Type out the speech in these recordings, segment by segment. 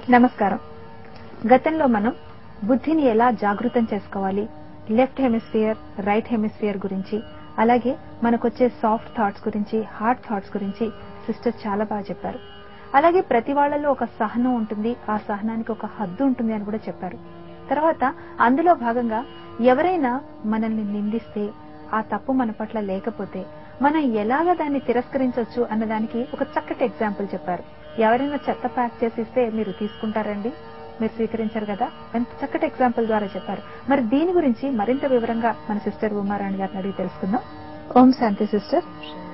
నమస్కారం గతంలో మనం బుద్ధిని ఎలా జాగృతం చేసుకోవాలి లెఫ్ట్ హెమిస్ఫియర్ రైట్ హెమిస్ఫియర్ గురించి అలాగే మనకొచ్చే సాఫ్ట్ థాట్స్ గురించి హార్డ్ థాట్స్ గురించి సిస్టర్ చాలా బాగా చెప్పారు అలాగే ప్రతి వాళ్ళలో ఒక సహనం ఉంటుంది ఆ సహనానికి ఒక హద్దు ఉంటుంది అని కూడా చెప్పారు తర్వాత అందులో భాగంగా ఎవరైనా మనల్ని నిందిస్తే ఆ తప్పు మన పట్ల లేకపోతే మనం ఎలాగ దాన్ని తిరస్కరించవచ్చు అన్నదానికి ఒక చక్కటి ఎగ్జాంపుల్ చెప్పారు ఎవరైనా చెత్త ప్యాక్ చేసి ఇస్తే మీరు తీసుకుంటారండి మీరు స్వీకరించారు కదా ఎంత చక్కటి ఎగ్జాంపుల్ ద్వారా చెప్పారు మరి దీని గురించి మరింత వివరంగా మన సిస్టర్ ఉమారాణి గారిని అడిగి తెలుసుకుందాం ఓం శాంతి సిస్టర్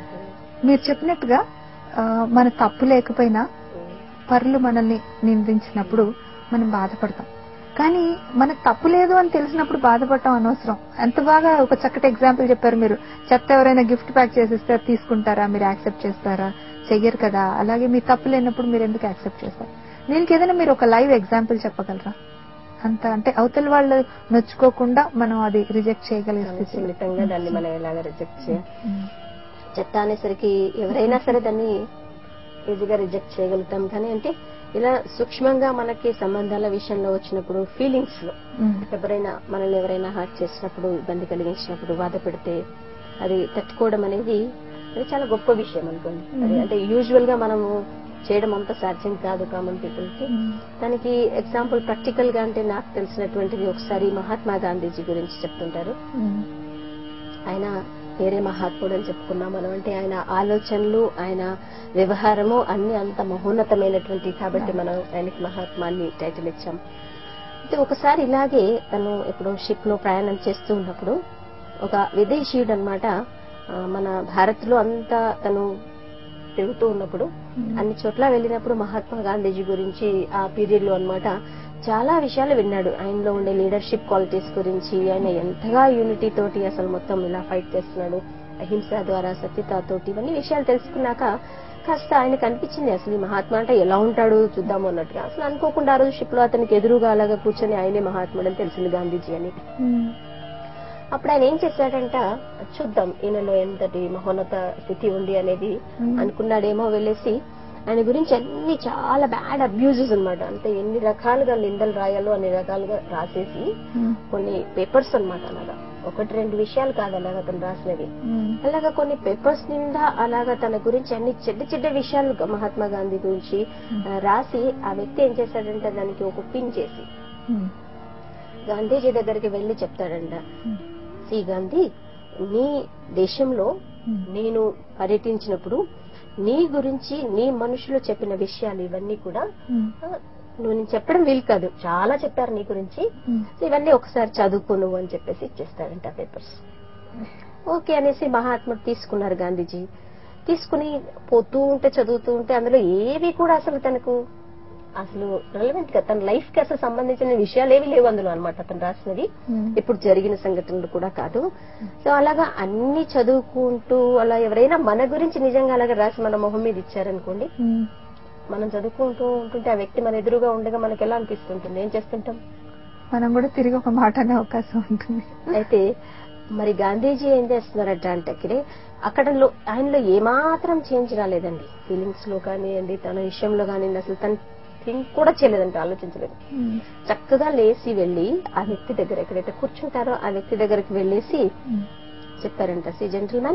మీరు చెప్పినట్టుగా ఆ, మన తప్పు లేకపోయినా పరులు మనల్ని నిందించినప్పుడు మనం బాధపడతాం కానీ మనకు తప్పు లేదు అని తెలిసినప్పుడు బాధపడటం అనవసరం ఎంత బాగా ఒక చక్కటి ఎగ్జాంపుల్ చెప్పారు మీరు చెత్త ఎవరైనా గిఫ్ట్ ప్యాక్ చేసిస్తే అది తీసుకుంటారా మీరు యాక్సెప్ట్ చేస్తారా చెయ్యరు కదా అలాగే మీ తప్పు లేనప్పుడు మీరు ఎందుకు యాక్సెప్ట్ చేస్తారు దీనికి ఏదైనా మీరు ఒక లైవ్ ఎగ్జాంపుల్ చెప్పగలరా అంత అంటే అవతల వాళ్ళు నొచ్చుకోకుండా మనం అది రిజెక్ట్ చేయగలిగే స్థితి సున్నితంగా దాన్ని మనం ఎలాగ రిజెక్ట్ చేయాలి ఉమ్. చెత్త అనేసరికి ఎవరైనా సరే దాన్ని ఈజీగా రిజెక్ట్ చేయగలుగుతాం కానీ అంటే ఇలా సూక్ష్మంగా మనకి సంబంధాల విషయంలో వచ్చినప్పుడు ఫీలింగ్స్ లో ఉమ్. ఎవరైనా మనల్ని ఎవరైనా హర్ట్ చేసినప్పుడు ఇబ్బంది కలిగించినప్పుడు బాధ పెడితే అది తట్టుకోవడం అనేది అది చాలా గొప్ప విషయం అనుకోండి అది అంటే యూజువల్ గా మనము చేయడం అంత సాధ్యం కాదు కామన్ పీపుల్ కి ఉమ్. దానికి ఎగ్జాంపుల్ ప్రాక్టికల్ గా అంటే నాకు తెలిసినటువంటిది ఒకసారి మహాత్మా గాంధీజీ గురించి చెప్తుంటారు ఉమ్. ఆయన వేరే మహాత్ముడు అని చెప్పుకున్నాం మనం అంటే ఆయన ఆలోచనలు ఆయన వ్యవహారము అన్ని అంత మహోన్నతమైనటువంటి కాబట్టి మనం ఆయనకి మహాత్మాన్ని టైటిల్ ఇచ్చాం అయితే ఒకసారి ఇలాగే తను ఎప్పుడో షిప్ లో ప్రయాణం చేస్తూ ఉన్నప్పుడు ఒక విదేశీయుడు అనమాట మన భారత్ లో అంతా తను తిరుగుతూ ఉన్నప్పుడు అన్ని చోట్ల వెళ్ళినప్పుడు మహాత్మా గాంధీజీ గురించి ఆ పీరియడ్ లో అన్నమాట చాలా విషయాలు విన్నాడు ఆయనలో ఉండే లీడర్షిప్ క్వాలిటీస్ గురించి ఆయన ఎంతగా యూనిటీ తోటి అసలు మొత్తం ఇలా ఫైట్ చేస్తున్నాడు అహింస ద్వారా సత్యత తోటి ఇవన్నీ విషయాలు తెలుసుకున్నాక కాస్త ఆయనకు అనిపించింది అసలు ఈ మహాత్మా అంటే ఎలా ఉంటాడు చూద్దాము అన్నట్టుగా అసలు అనుకోకుండా ఆ రోజు షిప్ లో అతనికి ఎదురుగా అలాగా కూర్చొని ఆయనే మహాత్ముడు అని తెలిసింది గాంధీజీ అని ఉమ్. అప్పుడు ఆయన ఏం చేశాడంట చూద్దాం ఈయనలో ఎంతటి మహోన్నత స్థితి ఉంది అనేది Hmm. అనుకున్నాడేమో వెళ్ళేసి ఆయన గురించి అన్ని చాలా బ్యాడ్ అబ్యూజెస్ అన్నమాట అంటే ఎన్ని రకాలుగా నిందలు రాయాలో అన్ని రకాలుగా రాసేసి ఉమ్. కొన్ని పేపర్స్ అన్నమాట అలాగా ఒకటి రెండు విషయాలు కాదు అలాగా అతను రాసినవి ఉమ్. అలాగా కొన్ని పేపర్స్ నిండా అలాగా తన గురించి అన్ని చెడ్డ చెడ్డ విషయాలు మహాత్మా గాంధీ గురించి ఆ, రాసి ఆ వ్యక్తి ఏం చేశాడంటే దానికి ఒక పిన్ చేసి ఉమ్. గాంధీజీ దగ్గరికి వెళ్లి చెప్తాడంట ఉమ్. సి గాంధీ నీ దేశంలో ఉమ్. నేను పర్యటించినప్పుడు నీ గురించి నీ మనుషులు చెప్పిన విషయాలు ఇవన్నీ కూడా ఉమ్. ఆ, నువ్వు నేను చెప్పడం వీలు కాదు చాలా చెప్పారు నీ గురించి ఉమ్. సో ఇవన్నీ ఒకసారి చదువుకో నువ్వు అని చెప్పేసి ఇచ్చేస్తాడంట పేపర్స్ ఓకే అనేసి మహాత్ముడు తీసుకున్నారు గాంధీజీ తీసుకుని పోతూ ఉంటే చదువుతూ ఉంటే అందులో ఏవి కూడా అసలు తనకు అసలు రెలవెంట్ గా తన లైఫ్ కి అసలు సంబంధించిన విషయాలు ఏవి లేవు అందులో అనమాట అతను రాసినవి ఉమ్. ఇప్పుడు జరిగిన సంఘటనలు కూడా కాదు సో అలాగా అన్ని చదువుకుంటూ అలా ఎవరైనా మన గురించి నిజంగా అలాగా రాసి మన మొహం మీద ఇచ్చారనుకోండి ఉమ్. మనం చదువుకుంటూ ఉంటుంటే ఆ వ్యక్తి మన ఎదురుగా ఉండగా మనకి ఎలా అనిపిస్తుంటుంది ఏం చేస్తుంటాం మనం కూడా తిరిగి ఒక మాట అనే అవకాశం ఉంటుంది అయితే మరి గాంధీజీ ఏం చేస్తున్నారట అంటే అక్కడ లో- ఆయనలో ఏమాత్రం చేంజ్ రాలేదండి ఫీలింగ్స్ లో కానివ్వండి తన విషయంలో కానివ్వండి అసలు తను థింక్ కూడా చేయలేదంట ఆలోచించలేదు ఉమ్. చక్కగా లేచి వెళ్లి ఆ వ్యక్తి దగ్గర ఎక్కడైతే కూర్చుంటారో ఆ వ్యక్తి దగ్గరికి వెళ్ళేసి ఉమ్. చెప్పారంట సి జెంటిల్మెన్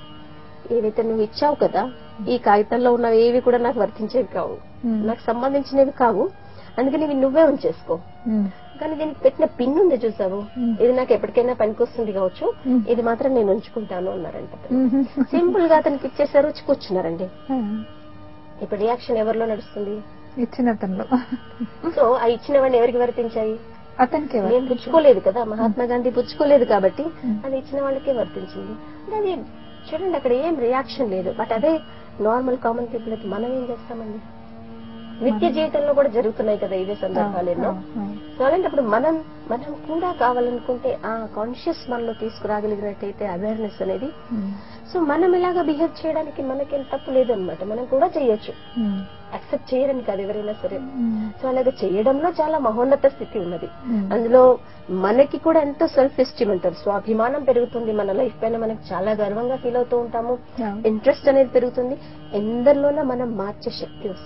ఏవైతే నువ్వు ఇచ్చావు కదా ఈ కాగితాల్లో ఉన్నవి ఏవి కూడా నాకు వర్తించేవి కావు ఉమ్. నాకు సంబంధించినవి కావు అందుకని ఇవి నువ్వే ఉంచేసుకో ఉమ్. కానీ దీనికి పెట్టిన పిన్ ఉంది చూసావు ఉమ్. ఇది నాకు ఎప్పటికైనా పనికొస్తుంది కావచ్చు ఉమ్. ఇది మాత్రం నేను ఉంచుకుంటాను అన్నారంట అతను. ఉమ్. సింపుల్ గా అతనికి ఇచ్చేసారు వచ్చి కూర్చున్నారండి ఆ. ఇప్పుడు రియాక్షన్ ఎవరిలో నడుస్తుంది ఇచ్చిన అతనిలో సో ఆ ఇచ్చినవన్నీ ఎవరికి వర్తించాయి అతనికి ఎవరు? నేను పుచ్చుకోలేదు కదా మహాత్మా గాంధీ పుచ్చుకోలేదు కాబట్టి ఉమ్. అది ఇచ్చిన వాళ్ళకే వర్తించింది అంటే అది చూడండి అక్కడ ఏం రియాక్షన్ లేదు బట్ అదే నార్మల్ కామన్ పీపుల్ అయితే మనం ఏం చేస్తామండి నిత్య జీవితంలో కూడా జరుగుతున్నాయి కదా ఇవే సందర్భాలు ఎన్నో ఆ, ఆ. సో అలాంటప్పుడు మనం మనం కూడా కావాలనుకుంటే ఆ కాన్షియస్ మనలో తీసుకురాగలిగినట్టయితే అవేర్నెస్ అనేది ఉమ్. సో మనం ఇలాగా బిహేవ్ చేయడానికి మనకేం తప్పు లేదనమాట మనం కూడా చేయొచ్చు ఉమ్. యాక్సెప్ట్ చేయరని కాదు ఎవరైనా సరే ఉమ్. సో అలాగే చేయడంలో చాలా మహోన్నత స్థితి ఉన్నది ఉమ్. అందులో మనకి కూడా ఎంతో సెల్ఫ్ ఎస్టీమ్ అంటారు స్వాభిమానం పెరుగుతుంది మన లైఫ్ పైన మనకి చాలా గర్వంగా ఫీల్ అవుతూ ఉంటాము Yeah. ఇంట్రెస్ట్ అనేది పెరుగుతుంది ఎందరిలోనే మనం మార్చే శక్తి వస్తుంది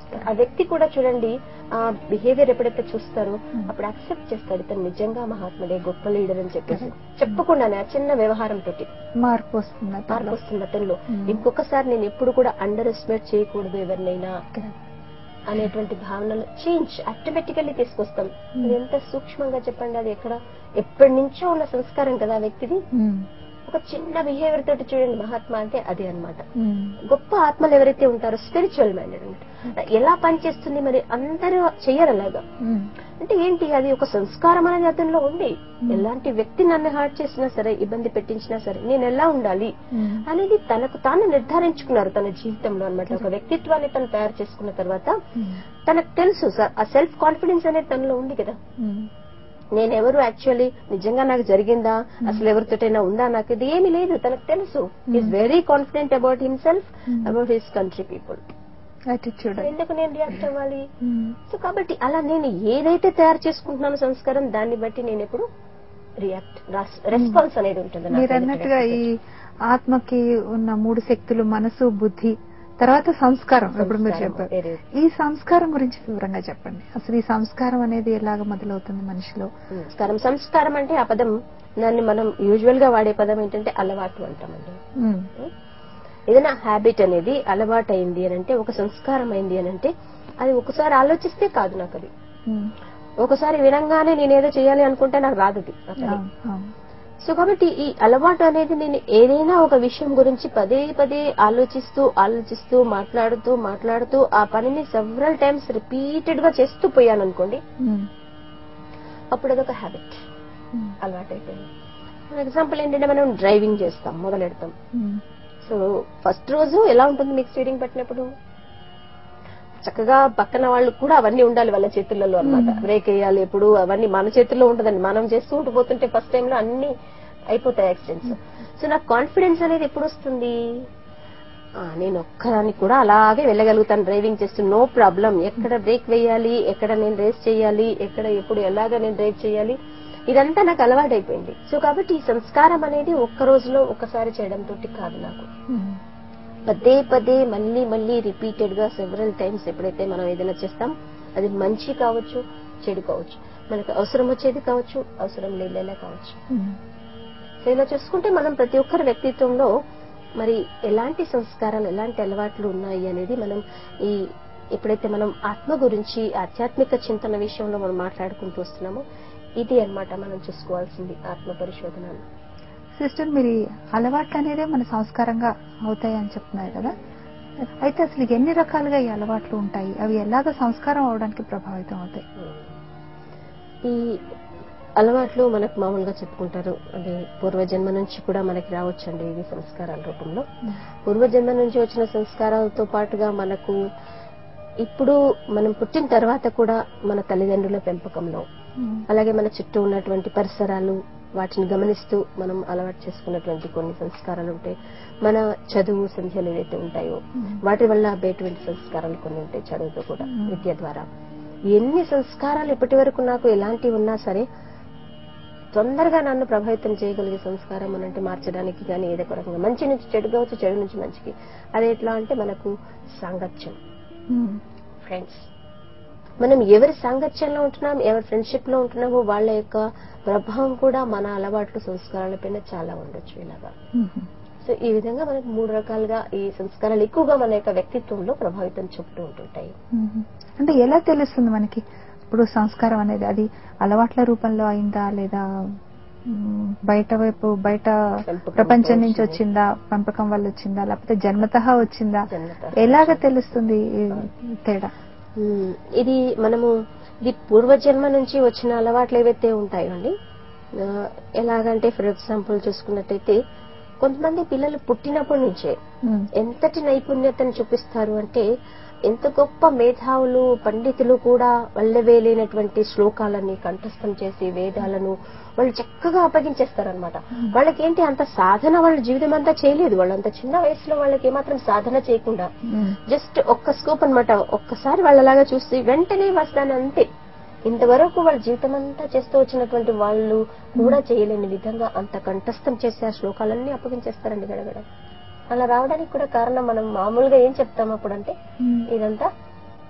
ఆ వ్యక్తి కూడా చూడండి ఆ బిహేవియర్ ఎప్పుడైతే చూస్తారో Hmm. అప్పుడు యాక్సెప్ట్ చేస్తాడు ఇతను నిజంగా మహాత్ముడే గొప్ప లీడర్ అని చెప్పేసి చెప్పకుండానే ఆ చిన్న వ్యవహారం తోటి మార్పు వస్తుంది మార్పు అతనిలో. వస్తుంది అతనిలో Hmm. ఇంకొకసారి నేను ఎప్పుడు కూడా అండర్ ఎస్టిమేట్ చేయకూడదు ఎవరినైనా అనేటువంటి భావనలు చేంజ్ ఆటోమేటికల్లీ తీసుకొస్తాం Hmm. అది ఎంత సూక్ష్మంగా చెప్పండి అది ఎక్కడ ఎప్పటి నుంచో ఉన్న సంస్కారం కదా ఆ వ్యక్తిది ఉమ్, ఒక చిన్న బిహేవియర్ తోటి చూడండి మహాత్మా అంటే అదే అన్నమాట ఉమ్, గొప్ప ఆత్మలు ఎవరైతే ఉంటారో స్పిరిచువల్ మైండెడ్ అనమాట ఎలా పనిచేస్తుంది మరి అందరూ చెయ్యరు అలాగా ఉమ్, అంటే ఏంటి అది ఒక సంస్కారం అనేది అతనిలో ఉంది Hmm. ఎలాంటి వ్యక్తి నన్ను హార్ట్ చేసినా సరే ఇబ్బంది పెట్టించినా సరే నేను ఎలా ఉండాలి ఉమ్, అనేది తనకు తాను నిర్ధారించుకున్నారు తన జీవితంలో అన్నమాట ఒక వ్యక్తిత్వాన్ని తను తయారు చేసుకున్న తర్వాత ఉమ్, తనకు తెలుసు స- ఆ సెల్ఫ్ కాన్ఫిడెన్స్ అనేది తనలో ఉంది కదా ఉమ్, నేనెవరు యాక్చువల్లీ నిజంగా నాకు జరిగిందా అసలు ఎవరితోటైనా ఉందా నాకు ఇది ఏమీ లేదు తనకు తెలుసు is very confident about himself Hmm. About his country people attitude అది. ఎందుకు నేను రియాక్ట్ అవ్వాలి ఉమ్, సో కాబట్టి అలా నేను ఏదైతే తయారు చేసుకుంటున్నానో సంస్కారం దాన్ని బట్టి నేను ఎప్పుడు రియాక్ట్ రెస్పాన్స్ అనేది ఉంటుంది నాకు మీరు ఎదుటి అన్నట్టుగా ఈ వ్యక్తితో. ఆత్మకి ఉన్న మూడు శక్తులు మనసు బుద్ధి తర్వాత సంస్కారం ఇప్పుడు మీరు సంస్కారం, చెప్పారు very ఈ సంస్కారం గురించి వివరంగా చెప్పండి అసలు ఈ సంస్కారం అనేది ఎలాగ మొదలవుతుంది మనిషిలో సంస్కారం సంస్కారం అంటే ఆ పదం దాన్ని మనం యూజువల్ గా వాడే పదం ఏంటంటే అలవాటు అంటామండి ఉమ్, ఏదైనా హ్యాబిట్ అనేది అలవాటు అయింది అని అంటే ఒక సంస్కారం అయింది అని అంటే అది ఒకసారి ఆలోచిస్తే కాదు నాకు అది ఉమ్, ఒకసారి వినంగానే నేనేదో చేయాలి అనుకుంటే నాకు రాదు అది ఆ పని. అవును, అవును. సో కాబట్టి ఈ అలవాటు అనేది నేను ఏదైనా ఒక విషయం గురించి పదే పదే ఆలోచిస్తూ ఆలోచిస్తూ మాట్లాడుతూ మాట్లాడుతూ ఆ పనిని సెవరల్ టైమ్స్ రిపీటెడ్ గా చేస్తూ పోయాను అనుకోండి ఉమ్, అప్పుడు అదొక హ్యాబిట్ ఉమ్, అలవాటు అయిపోయింది ఫర్ ఎగ్జాంపుల్ ఏంటంటే మనం డ్రైవింగ్ చేస్తాం మొదలెడతాం ఉమ్, సో ఫస్ట్ రోజు ఎలా ఉంటుంది మీకు స్టీరింగ్ పట్టినప్పుడు చక్కగా పక్కన వాళ్ళు కూడా అవన్నీ ఉండాలి వాళ్ళ చేతులలో అన్నమాట Hmm. బ్రేక్ వేయాలి ఎప్పుడు అవన్నీ మన చేతుల్లో ఉంటుందండి మనం చేస్తూ ఉంటూ పోతుంటే ఫస్ట్ టైం లో అన్ని అయిపోతాయి యాక్సిడెంట్స్ సో నాకు కాన్ఫిడెన్స్ అనేది ఎప్పుడు వస్తుంది ఆ, నేను ఒక్కదాన్ని కూడా అలాగే వెళ్ళగలుగుతాను డ్రైవింగ్ చేస్తూ నో ప్రాబ్లం ఎక్కడ బ్రేక్ వేయాలి ఎక్కడ నేను రేస్ చేయాలి ఎక్కడ ఎప్పుడు ఎలాగా నేను డ్రైవ్ చేయాలి ఇదంతా నాకు అలవాటు అయిపోయింది సో కాబట్టి ఈ సంస్కారం అనేది ఒక్క రోజులో ఒక్కసారి చేయడం తోటి కాదు నాకు ఉమ్, పదే పదే మళ్ళీ మళ్ళీ రిపీటెడ్ గా సెవరల్ టైమ్స్ ఎప్పుడైతే మనం ఏదైనా చేస్తాం అది మంచి కావచ్చు చెడు కావచ్చు మనకు అవసరం వచ్చేది కావచ్చు అవసరం లేదేలా కావచ్చు ఉమ్, సో ఇలా చూసుకుంటే మనం ప్రతి ఒక్కరి వ్యక్తిత్వంలో మరి ఎలాంటి సంస్కారాలు ఎలాంటి అలవాట్లు ఉన్నాయి అనేది మనం ఈ ఎప్పుడైతే మనం ఆత్మ గురించి ఆధ్యాత్మిక చింతన విషయంలో మనం మాట్లాడుకుంటూ వస్తున్నామో ఇది అన్నమాట మనం చూసుకోవాల్సింది ఆత్మ పరిశోధనలు సిస్టర్ మీరు ఈ అలవాట్లు అనేదే మన సంస్కారంగా అవుతాయి అని చెప్తున్నారు కదా అయితే అసలు ఎన్ని రకాలుగా ఈ అలవాట్లు ఉంటాయి అవి ఎలాగ సంస్కారం అవడానికి ప్రభావితం అవుతాయి ఈ అలవాట్లు మనకు మామూలుగా చెప్పుకుంటారు అది పూర్వజన్మ నుంచి కూడా మనకి రావచ్చండి ఇవి సంస్కారాల రూపంలో పూర్వజన్మ నుంచి వచ్చిన సంస్కారాలతో పాటుగా మనకు ఇప్పుడు మనం పుట్టిన తర్వాత కూడా మన తల్లిదండ్రుల పెంపకంలో ఉమ్, అలాగే మన చుట్టూ ఉన్నటువంటి పరిసరాలు వాటిని గమనిస్తూ మనం అలవాటు చేసుకున్నటువంటి కొన్ని సంస్కారాలు ఉంటాయి మన చదువు సంధ్యలు ఏవైతే ఉంటాయో ఉమ్, వాటి వల్ల అబ్బేటువంటి సంస్కారాలు కొన్ని ఉంటాయి చదువుతో కూడా మ్మ్. విద్య ద్వారా ఎన్ని సంస్కారాలు ఇప్పటి వరకు నాకు ఎలాంటివి ఉన్నా సరే తొందరగా నన్ను ప్రభావితం చేయగలిగే సంస్కారం అని అంటే మార్చడానికి కానీ ఏదో ఒక రకంగా మంచి నుంచి చెడు కావచ్చు చెడు నుంచి మంచికి అది ఎట్లా అంటే మనకు సాంగత్యం ఉమ్, ఫ్రెండ్స్ మనం ఎవరి సాంగత్యంలో ఉంటున్నాం ఎవరి ఫ్రెండ్షిప్ లో ఉంటున్నామో వాళ్ళ యొక్క ప్రభావం కూడా మన అలవాట్లు సంస్కారాల పైన చాలా ఉండొచ్చు ఇలాగా ఉమ్, సో ఈ విధంగా మనకు మూడు రకాలుగా ఈ సంస్కారాలు ఎక్కువగా మన యొక్క వ్యక్తిత్వంలో ప్రభావితం చూపుతూ ఉంటుంటాయి ఉమ్. అంటే ఎలా తెలుస్తుంది మనకి ఇప్పుడు సంస్కారం అనేది అది అలవాట్ల రూపంలో అయిందా లేదా ఉమ్, బయట వైపు బయట పెంపకం ప్రపంచం నుంచి వచ్చింది. వచ్చిందా పెంపకం వల్ల వచ్చిందా లేకపోతే జన్మతః వచ్చిందా జన్మతః ఎలాగ వచ్చింది. తెలుస్తుంది ఈ తేడా మ్మ్. ఇది మనము ఇది పూర్వజన్మ నుంచి వచ్చిన అలవాట్లు ఏవైతే ఉంటాయో అండి ఆ, ఎలాగంటే ఫర్ ఎగ్జాంపుల్ చూసుకున్నట్టయితే కొంతమంది పిల్లలు పుట్టినప్పటి నుంచే ఉమ్, ఎంతటి నైపుణ్యతను చూపిస్తారు అంటే ఎంత గొప్ప మేధావులు పండితులు కూడా వల్లవేలేనటువంటి శ్లోకాలని కంఠస్థం చేసి వేదాలను వాళ్ళు చక్కగా అప్పగించేస్తారనమాట వాళ్ళకి ఏంటి అంత సాధన వాళ్ళ జీవితం అంతా చేయలేదు వాళ్ళు అంత చిన్న వయసులో వాళ్ళకి ఏమాత్రం సాధన చేయకుండా ఉమ్, జస్ట్ ఒక్క స్కోప్ అన్నమాట ఒక్కసారి వాళ్ళలాగా చూసి వెంటనే వస్తాను అంతే ఇంతవరకు వాళ్ళ జీవితం అంతా చేస్తూ వచ్చినటువంటి వాళ్ళు కూడా చేయలేని విధంగా అంత కంఠస్థం చేసే ఆ శ్లోకాలన్నీ అప్పగించేస్తారండి గడగడ అలా రావడానికి కూడా కారణం మనం మామూలుగా ఏం చెప్తాం అప్పుడంటే ఉమ్, ఇదంతా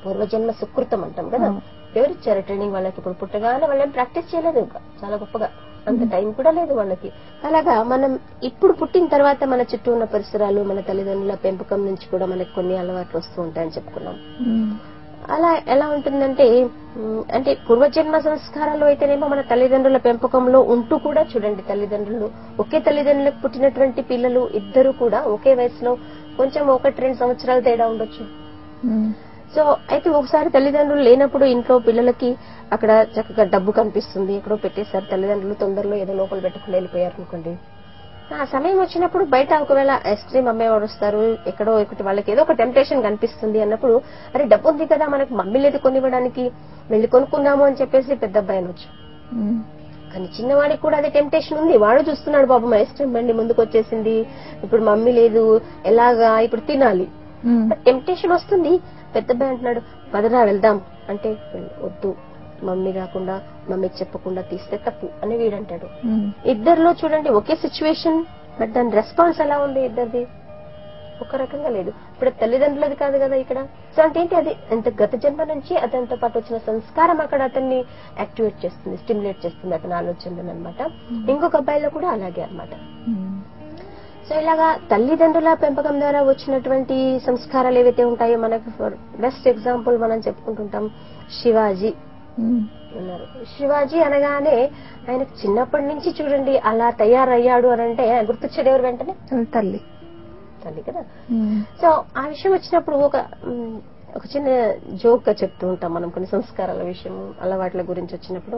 పూర్వజన్మ సుకృతం అంటాం కదా అవును. ఎవరిచ్చారు ట్రైనింగ్ వాళ్ళకి ఇప్పుడు పుట్టగానే వాళ్ళేం ప్రాక్టీస్ చేయలేదు ఇంకా చాలా గొప్పగా అంత టైం కూడా లేదు వాళ్ళకి అలాగా మనం ఇప్పుడు పుట్టిన తర్వాత మన చుట్టూ ఉన్న పరిసరాలు మన తల్లిదండ్రుల పెంపకం నుంచి కూడా మనకి కొన్ని అలవాట్లు వస్తూ ఉంటాయని చెప్పుకున్నాం ఉమ్, అలా ఎలా ఉంటుందంటే ఉమ్, అంటే పూర్వజన్మ సంస్కారాలు అయితేనేమో మన తల్లిదండ్రుల పెంపకంలో ఉంటూ కూడా చూడండి తల్లిదండ్రులు ఒకే తల్లిదండ్రులకు పుట్టినటువంటి పిల్లలు ఇద్దరు కూడా ఒకే వయసులో కొంచెం ఒకటి రెండు సంవత్సరాల తేడా ఉండొచ్చు ఉమ్, సో అయితే ఒకసారి తల్లిదండ్రులు లేనప్పుడు ఇంట్లో పిల్లలకి అక్కడ చక్కగా డబ్బు కనిపిస్తుంది ఎక్కడో పెట్టేశారు తల్లిదండ్రులు తొందరలో ఏదో లోపల పెట్టుకుని వెళ్ళిపోయారు అనుకోండి ఆ సమయం వచ్చినప్పుడు బయట ఒకవేళ ఐస్ క్రీమ్ అమ్మేవాడు వస్తారు ఎక్కడో ఒకటి వాళ్ళకి ఏదో ఒక టెంప్టేషన్ కనిపిస్తుంది అన్నప్పుడు అరే డబ్బు ఉంది కదా మనకి మమ్మీ లేదు కొనివ్వడానికి వెళ్ళి కొనుక్కుందాము అని చెప్పేసి పెద్ద అబ్బాయి అనొచ్చు ఉమ్, కానీ చిన్నవాడికి కూడా అదే టెంప్టేషన్ ఉంది వాడు చూస్తున్నాడు బాబు ఐస్ క్రీమ్ బండి ముందుకు వచ్చేసింది ఇప్పుడు మమ్మీ లేదు ఎలాగా ఇప్పుడు తినాలి ఉమ్, టెంప్టేషన్ వస్తుంది పెద్ద అబ్బాయి అంటున్నాడు పదరా వెళ్దాం అంటే వద్దు మమ్మీ రాకుండా మమ్మీకి చెప్పకుండా తీస్తే తప్పు అని వీడంటాడు ఉమ్, ఇద్దరిలో చూడండి ఒకే సిచ్యువేషన్ బట్ దాని రెస్పాన్స్ ఎలా ఉంది ఇద్దరిది ఒక రకంగా లేదు ఇప్పుడు తల్లిదండ్రులది కాదు కదా ఇక్కడ సో అంటే ఏంటి అది ఎంత గత జన్మ నుంచి అతనితో పాటు వచ్చిన సంస్కారం అక్కడ అతన్ని యాక్టివేట్ చేస్తుంది స్టిమ్యులేట్ చేస్తుంది అతని ఆలోచనలను అనమాట ఇంకొక అబ్బాయిలో కూడా అలాగే అన్నమాట ఉమ్, సో ఇలాగా తల్లిదండ్రుల పెంపకం ద్వారా వచ్చినటువంటి సంస్కారాలు ఏవైతే ఉంటాయో మనకు బెస్ట్ ఎగ్జాంపుల్ మనం చెప్పుకుంటుంటాం శివాజీ ఉమ్, ఉన్నారు శివాజీ అనగానే ఆయనకు చిన్నప్పటి నుంచి చూడండి అలా తయారయ్యాడు అని అంటే గుర్తొచ్చేది ఎవరు వెంటనే తల్లి తల్లి కదా ఉమ్, సో ఆ విషయం వచ్చినప్పుడు ఒక మ్, ఒక చిన్న జోక్ గా చెప్తూ ఉంటాం మనం కొన్ని సంస్కారాల విషయం అలవాట్ల గురించి వచ్చినప్పుడు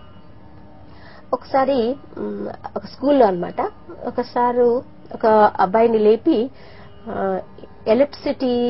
ఒకసారి మ్, ఒక స్కూల్లో అన్నమాట ఒకసారి ఒక అబ్బాయిని లేపి ఎలక్ట్రిసిటీ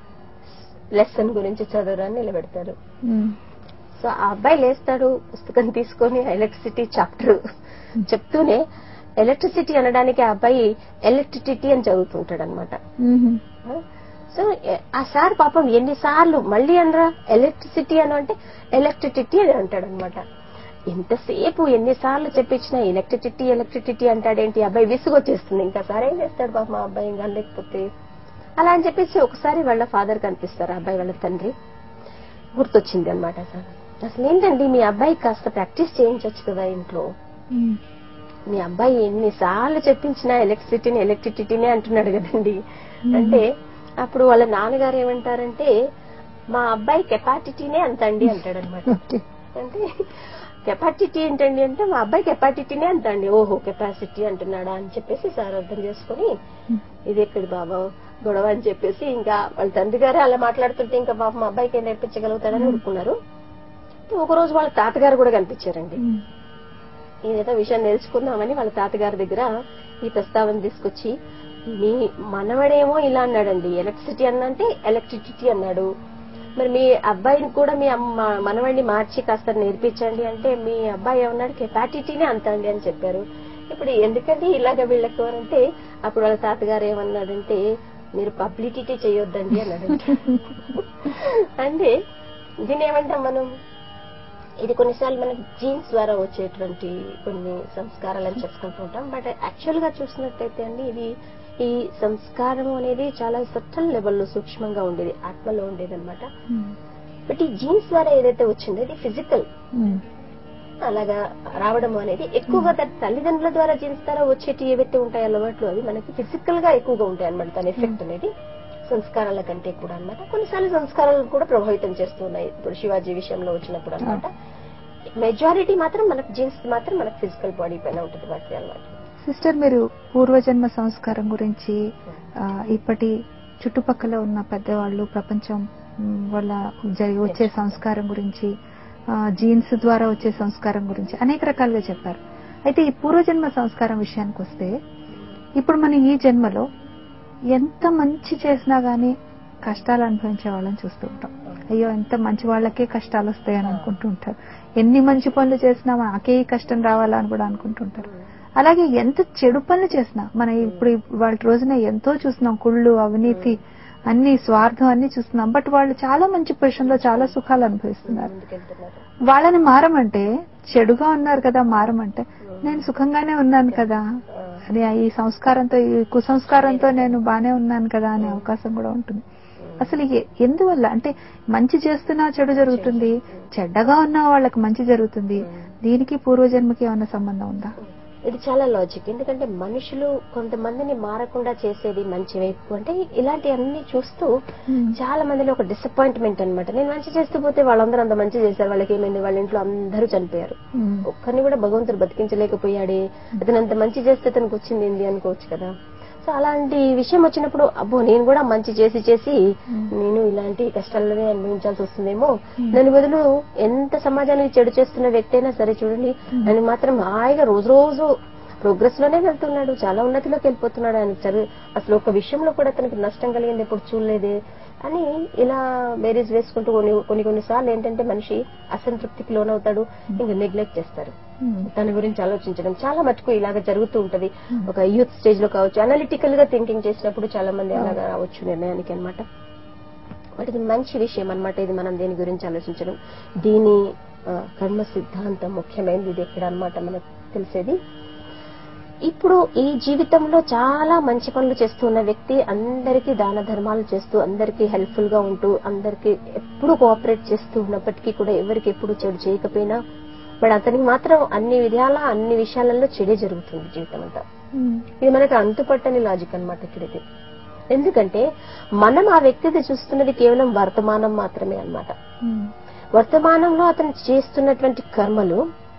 లెసన్ గురించి చదవరాన్ని నిలబెడతారు ఉమ్, సో ఆ అబ్బాయి లేస్తాడు పుస్తకం తీసుకొని ఎలక్ట్రిసిటీ చాప్టర్ చెప్తూనే ఎలక్ట్రిసిటీ అనడానికి ఆ అబ్బాయి ఎలక్ట్రిసిటీ అని చదువుతుంటాడు అనమాట ఉమ్, సో ఎ- ఆ సార్ పాపం ఎన్నిసార్లు మళ్ళీ అనరా ఎలక్ట్రిసిటీ అని అంటే ఎలక్ట్రిసిటీ అని అంటాడు అనమాట ఎంతసేపు ఎన్నిసార్లు చెప్పించినా ఎలక్ట్రిసిటీ ఎలక్ట్రిసిటీ అంటాడేంటి ఈ అబ్బాయి విసుగొచ్చేస్తుంది ఇంకా సార్ ఏం చేస్తాడు పాపం ఆ అబ్బాయి ఇంకా లేకపోతే అలా అని చెప్పేసి ఒకసారి వాళ్ళ ఫాదర్ కనిపిస్తారు ఆ అబ్బాయి వాళ్ళ తండ్రి గుర్తొచ్చింది అనమాట సార్ అసలు ఏంటండి మీ అబ్బాయి కాస్త ప్రాక్టీస్ చేయించవచ్చు కదా ఇంట్లో ఉమ్, మీ అబ్బాయి ఎన్నిసార్లు చెప్పించినా ఎలక్ట్రిసిటీని ఎలక్ట్రిసిటీనే అంటున్నాడు కదండి అంటే అప్పుడు వాళ్ళ నాన్నగారు ఏమంటారంటే మా అబ్బాయి కెపాసిటీనే అంతండి అంటాడు అనమాట ఓకే అంటే కెపాసిటీ ఏంటండి అంటే మా అబ్బాయి కెపాసిటీనే అంతండి ఓహో కెపాసిటీ అంటున్నాడా అని చెప్పేసి సార్ అర్థం చేసుకుని ఇది ఎక్కడి బాబా గొడవ అని చెప్పేసి ఇంకా వాళ్ళ తండ్రి గారే అలా మాట్లాడుతుంటే ఇంకా బాబు మా అబ్బాయికి ఏం నేర్పించగలుగుతాడని ఊరుకున్నారు ఒక రోజు వాళ్ళ తాతగారు కూడా కనిపించారండి ఉమ్, ఏదైతే విషయం తెలుసుకుందామని వాళ్ళ తాతగారి దగ్గర ఈ ప్రస్తావన తీసుకొచ్చి మీ మనవడేమో ఇలా అన్నాడండి ఎలక్ట్రిసిటీ అన్నంటే ఎలక్ట్రిసిటీ అన్నాడు మరి మీ అబ్బాయిని కూడా మీ అమ్మ మనవడిని మార్చి కాస్త నేర్పించండి అంటే మీ అబ్బాయి ఏమన్నాడు కెపాసిటీనే అంతండి అని చెప్పారు ఇప్పుడు ఎందుకండి ఇలాగ వీళ్ళకు అంటే అప్పుడు వాళ్ళ తాతగారు ఏమన్నాడంటే మీరు పబ్లిసిటీ చేయొద్దండి అన్నాడంటే అంటే దీన్ని ఏమంటాం మనం ఇది కొన్నిసార్లు మనకి జీన్స్ ద్వారా వచ్చేటువంటి కొన్ని సంస్కారాలు అని చెప్పుకుంటూ ఉంటాం బట్ యాక్చువల్ గా చూసినట్టయితే అండి ఇది ఈ సంస్కారం అనేది చాలా సట్టల్ లెవెల్లో సూక్ష్మంగా ఉండేది ఆత్మలో ఉండేది అనమాట ఉమ్, బట్ ఈ జీన్స్ ద్వారా ఏదైతే వచ్చిందో ఇది ఫిజికల్ ఉమ్, అలాగా రావడం అనేది ఎక్కువగా తన తల్లిదండ్రుల ద్వారా జీన్స్ ద్వారా వచ్చేటి ఏవైతే ఉంటాయో అలవాట్లు అవి మనకి ఫిజికల్ గా ఎక్కువగా ఉంటాయి అనమాట దాని ఎఫెక్ట్ అనేది సంస్కారాల కంటే కూడా అన్నమాట కొన్నిసార్లు సంస్కారాలను కూడా ప్రభావితం చేస్తున్నాయి ఇప్పుడు శివాజీ విషయంలో వచ్చినప్పుడు అన్నమాట మెజారిటీ మాత్రం మనకు జీన్స్ మాత్రం మనకు ఫిజికల్ బాడీ పైన ఉంటుంది వాటి అన్నమాట సిస్టర్ మీరు పూర్వజన్మ సంస్కారం గురించి ఆ, ఇప్పటి చుట్టుపక్కల ఉన్న పెద్దవాళ్ళు ప్రపంచం మ్, వల్ల జరిగి వచ్చే సంస్కారం గురించి ఆ, జీన్స్ ద్వారా వచ్చే సంస్కారం గురించి అనేక రకాలుగా చెప్పారు అయితే ఈ పూర్వజన్మ సంస్కారం విషయానికి వస్తే ఇప్పుడు మనం ఈ జన్మలో ఎంత మంచి చేసినా గానీ కష్టాలు అనుభవించే వాళ్ళని చూస్తూ ఉంటాం అయ్యో ఎంత మంచి వాళ్ళకే కష్టాలు వస్తాయని అనుకుంటూ ఉంటారు ఎన్ని మంచి పనులు చేసినా మాకే ఈ కష్టం రావాలా అని కూడా అనుకుంటుంటారు అలాగే ఎంత చెడు పనులు చేసినా మనం ఇప్పుడు వాళ్ళ రోజున ఎంతో చూస్తున్నాం కుళ్ళు అవినీతి అన్ని స్వార్థం అన్ని చూస్తున్నాం బట్ వాళ్ళు చాలా మంచి పొజిషన్ లో చాలా సుఖాలు అనుభవిస్తున్నారు ముందుకెళ్తున్నారు వాళ్ళని మారమంటే చెడుగా ఉన్నారు కదా మారమంటే నేను సుఖంగానే ఉన్నాను కదా అని ఈ సంస్కారంతో ఈ కుసంస్కారంతో నేను బానే ఉన్నాను కదా అనే అవకాశం కూడా ఉంటుంది అసలు ఎ- ఎందువల్ల అంటే మంచి చేస్తున్నా చెడు జరుగుతుంది చెడ్డగా ఉన్న వాళ్ళకి మంచి జరుగుతుంది దీనికి పూర్వజన్మకి ఏమైనా సంబంధం ఉందా ఇది చాలా లాజిక్ ఎందుకంటే మనుషులు కొంతమందిని మారకుండా చేసేది మంచి వైపు అంటే ఇలాంటి అన్ని చూస్తూ చాలా మందిలో ఒక డిసప్పాయింట్మెంట్ అన్నమాట నేను మంచి చేస్తూ పోతే వాళ్ళందరూ అంత మంచి చేశారు వాళ్ళకి ఏమైంది వాళ్ళ ఇంట్లో అందరూ చనిపోయారు ఉమ్. ఒక్కరిని కూడా భగవంతుడు బతికించలేకపోయాడే అతను అంత మంచి చేస్తే అతనికి వచ్చింది ఏంది అనుకోవచ్చు కదా సో అలాంటి విషయం వచ్చినప్పుడు అబ్బో నేను కూడా మంచి చేసి చేసి నేను ఇలాంటి కష్టాలనే అనుభవించాల్సి వస్తుందేమో దాని బదులు ఎంత సమాజానికి చెడు చేస్తున్న వ్యక్తి అయినా సరే చూడండి ఆయన మాత్రం హాయిగా రోజు రోజు ప్రోగ్రెస్ లోనే వెళ్తున్నాడు చాలా ఉన్నతిలోకి వెళ్ళిపోతున్నాడు ఆయన చదువు అసలు ఒక విషయంలో కూడా అతనికి నష్టం కలిగింది ఎప్పుడు చూడలేదే అని ఇలా బేరీస్ వేసుకుంటూ కొన్ని కొన్ని కొన్నిసార్లు ఏంటంటే మనిషి అసంతృప్తికి లోనవుతాడు ఇంకా నెగ్లెక్ట్ చేస్తారు ఉమ్. దాని గురించి ఆలోచించడం చాలా మటుకు ఇలాగ జరుగుతూ ఉంటది ఒక యూత్ స్టేజ్ లో కావచ్చు అనలిటికల్ గా థింకింగ్ చేసినప్పుడు చాలా మంది అలాగా రావచ్చు నిర్ణయానికి అన్నమాట బట్ ఇది మంచి విషయం అన్నమాట ఇది మనం దీని గురించి ఆలోచించడం దీని ఆ, కర్మ సిద్ధాంతం ముఖ్యమైనది ఇది ఎక్కడ అన్నమాట మనకు తెలిసేది ఇప్పుడు ఈ జీవితంలో చాలా మంచి పనులు చేస్తూ ఉన్న వ్యక్తి అందరికీ దాన ధర్మాలు చేస్తూ అందరికీ హెల్ప్ఫుల్ గా ఉంటూ అందరికీ ఎప్పుడు కోఆపరేట్ చేస్తూ ఉన్నప్పటికీ కూడా ఎవరికి ఎప్పుడు చెడు చేయకపోయినా బట్ అతనికి మాత్రం అన్ని విధాల అన్ని విషయాలలో చెడే జరుగుతుంది జీవితం అంతా ఉమ్. ఇది మనకు అంతుపట్టని లాజిక్ అన్నమాట ఇక్కడ ఇది ఎందుకంటే మనం ఆ వ్యక్తిది చూస్తున్నది కేవలం వర్తమానం మాత్రమే అన్నమాట ఉమ్. వర్తమానంలో అతను చేస్తున్నటువంటి కర్మలు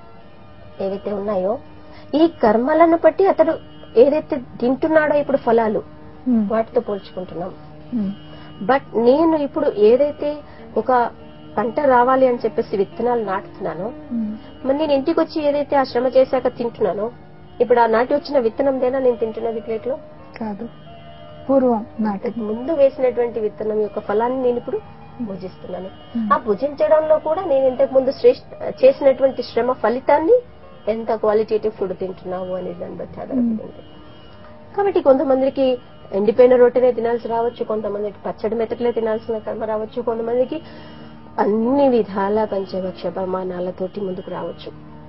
ఏవైతే ఉన్నాయో ఈ కర్మలను బట్టి అతడు ఏదైతే తింటున్నాడో ఇప్పుడు ఫలాలు ఉమ్. వాటితో పోల్చుకుంటున్నాం ఉమ్. బట్ నేను ఇప్పుడు ఏదైతే ఒక పంట రావాలి అని చెప్పేసి విత్తనాలు నాటుతున్నానో ఉమ్. మరి నేను ఇంటికి వచ్చి ఏదైతే ఆ శ్రమ చేశాక తింటున్నానో ఇప్పుడు ఆ నాటి వచ్చిన విత్తనందేనా నేను తింటున్నది ప్లేట్ లో కాదు పూర్వం నాటి ముందు వేసినటువంటి విత్తనం యొక్క ఫలాన్ని నేను ఇప్పుడు భుజిస్తున్నాను ఆ భుజించడంలో కూడా నేను ఇంతకు ముందు శ్రేష్ఠ చేసినటువంటి శ్రమ ఫలితాన్ని ఎంత క్వాలిటేటివ్ ఫుడ్ తింటున్నాము అనే దాన్ని బట్టి ఆధారపడి ఉంది కాబట్టి కొంతమందికి ఎండిపోయిన రొట్టెనే తినాల్సి రావచ్చు కొంతమందికి పచ్చడి మెతకలే తినాల్సిన కర్మ రావచ్చు కొంతమందికి అన్ని విధాల పంచభక్ష ప్రమాణాలతోటి ముందుకు రావచ్చు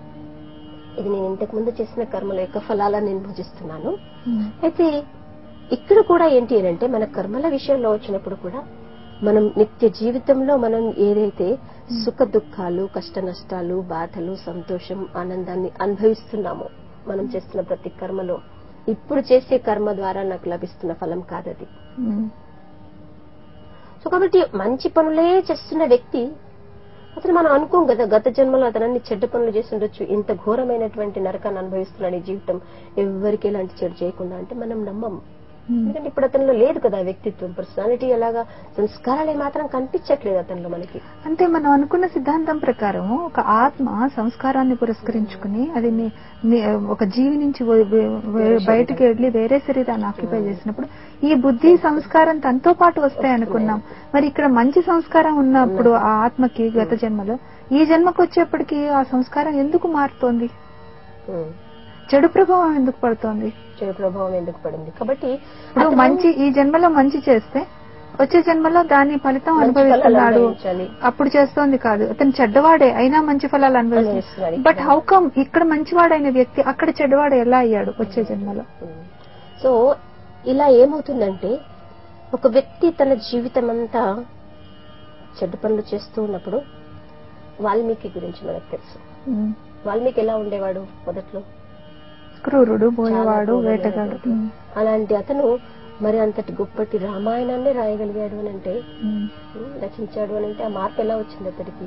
ఇది నేను ఇంతకు ముందు చేసిన కర్మల యొక్క ఫలాలను నేను భుజిస్తున్నాను ఉమ్. అయితే ఇక్కడ కూడా ఏంటి అని అంటే మన కర్మల విషయంలో వచ్చినప్పుడు కూడా మనం నిత్య జీవితంలో మనం ఏదైతే సుఖ దుఃఖాలు కష్ట నష్టాలు బాధలు సంతోషం ఆనందాన్ని అనుభవిస్తున్నామో మనం చేస్తున్న ప్రతి కర్మలో ఇప్పుడు చేసే కర్మ ద్వారా నాకు లభిస్తున్న ఫలం కాదది ఉమ్. సో కాబట్టి మంచి పనులే చేస్తున్న వ్యక్తి అసలు మనం అనుకోం కదా గత జన్మలో అతను అన్ని చెడ్డ పనులు చేసి ఉండొచ్చు ఇంత ఘోరమైనటువంటి నరకాన్ని అనుభవిస్తున్నాడు ఈ జీవితం ఎవరికి ఎలాంటి చెడు చేయకుండా అంటే మనం నమ్మం ఉమ్. ఎందుకంటే ఇప్పుడు అతనిలో లేదు కదా ఆ వ్యక్తిత్వం పర్సనాలిటీ ఎలాగా సంస్కారాలు ఏమాత్రం కనిపించట్లేదు అతనిలో మనకి అంటే మనం అనుకున్న సిద్ధాంతం ప్రకారం ఒక ఆత్మ సంస్కారాన్ని పురస్కరించుకుని అది ని- ని- ఒక జీవి నుంచి వ- వ- వ- బయటికి వెళ్ళి వేరే శరీరాన్ని ఆక్యుపై చేసినప్పుడు ఈ బుద్ధి సంస్కారం తనతో పాటు వస్తాయి అనుకున్నాం మరి ఇక్కడ మంచి సంస్కారం ఉన్నప్పుడు ఆ ఆత్మకి గత జన్మలో ఈ జన్మకు వచ్చేప్పటికి ఆ సంస్కారం ఎందుకు మారుతోంది ఉం. చెడు ప్రభావం ఎందుకు పడుతోంది చెడు ప్రభావం ఎందుకు పడింది కాబట్టి ఇప్పుడు అతను మంచి ఈ జన్మలో మంచి చేస్తే వచ్చే జన్మలో దాని ఫలితం మంచి ఫలాలు అనుభవిస్తున్నాడు అనుభవించాలి. అప్పుడు చేస్తోంది కాదు అతను చెడ్డవాడే అయినా మంచి ఫలాలు అనుభవిస్తున్నాడు. అనుభవిస్తున్నాడు బట్ హౌ కమ్ ఇక్కడ మంచివాడైన వ్యక్తి అక్కడ చెడ్డవాడు ఎలా అయ్యాడు వచ్చే జన్మలో సో ఇలా ఏమవుతుందంటే ఒక వ్యక్తి తన జీవితం అంతా చెడ్డ పనులు చేస్తూ ఉన్నప్పుడు వాల్మీకి గురించి మనకు తెలుసు ఉమ్. వాల్మీకి ఎలా ఉండేవాడు మొదట్లో క్రూరుడు బోయేవాడు చాలా వేటగాడు క్రూరమైనటువంటి. అలాంటి అతను మరి అంతటి గొప్పటి రామాయణాన్ని రాయగలిగాడు అని అంటే ఉమ్. ఉం, రచించాడు అని అంటే ఆ మార్పు ఎలా వచ్చింది అతడికి